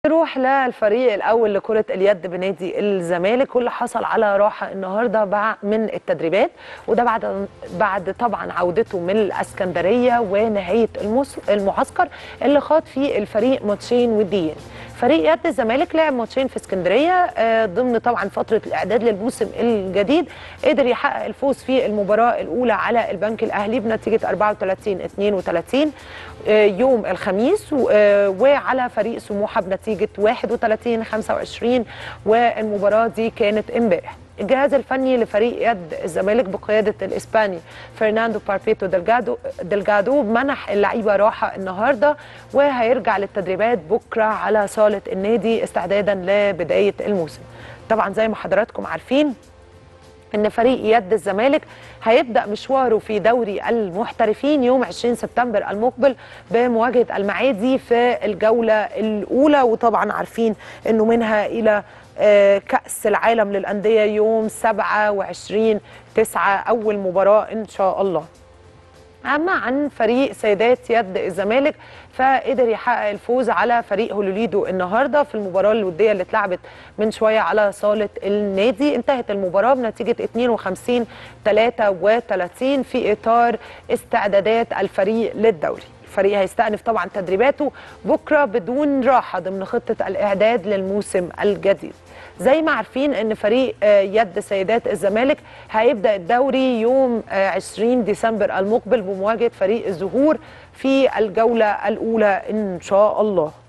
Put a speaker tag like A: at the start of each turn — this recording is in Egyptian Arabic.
A: نروح للفريق الاول لكره اليد بنادي الزمالك واللي حصل على راحه النهارده بع- من التدريبات وده بعد بعد طبعا عودته من الاسكندريه ونهايه المس- المعسكر اللي خاض فيه الفريق ماتشين وديين فريق يد الزمالك لعب ماتشين في اسكندريه آه، ضمن طبعا فتره الاعداد للموسم الجديد قدر يحقق الفوز في المباراه الاولى على البنك الاهلي بنتيجه 34 32 آه، يوم الخميس و- آه، وعلى فريق سموحه بنتيجه 31 25 والمباراه دي كانت امبارح الجهاز الفني لفريق يد الزمالك بقياده الاسباني فرناندو باربيتو دلجادو دلجادو منح اللعيبه راحه النهارده وهيرجع للتدريبات بكره على صاله النادي استعدادا لبدايه الموسم. طبعا زي ما حضراتكم عارفين ان فريق يد الزمالك هيبدا مشواره في دوري المحترفين يوم 20 سبتمبر المقبل بمواجهه المعادي في الجوله الاولى وطبعا عارفين انه منها الى آه، كاس العالم للانديه يوم 27 9 اول مباراه ان شاء الله اما عن فريق سيدات يد الزمالك فقدر يحقق الفوز على فريق هولوليدو النهارده في المباراه الوديه اللي اتلعبت من شويه على صاله النادي انتهت المباراه بنتيجه 52 33 في اطار استعدادات الفريق للدوري الفريق هيستأنف طبعا تدريباته بكره بدون راحه ضمن خطه الاعداد للموسم الجديد زي ما عارفين ان فريق آه، يد سيدات الزمالك هيبدا الدوري يوم آه، 20 ديسمبر المقبل بمواجهه فريق الزهور في الجوله الاولى ان شاء الله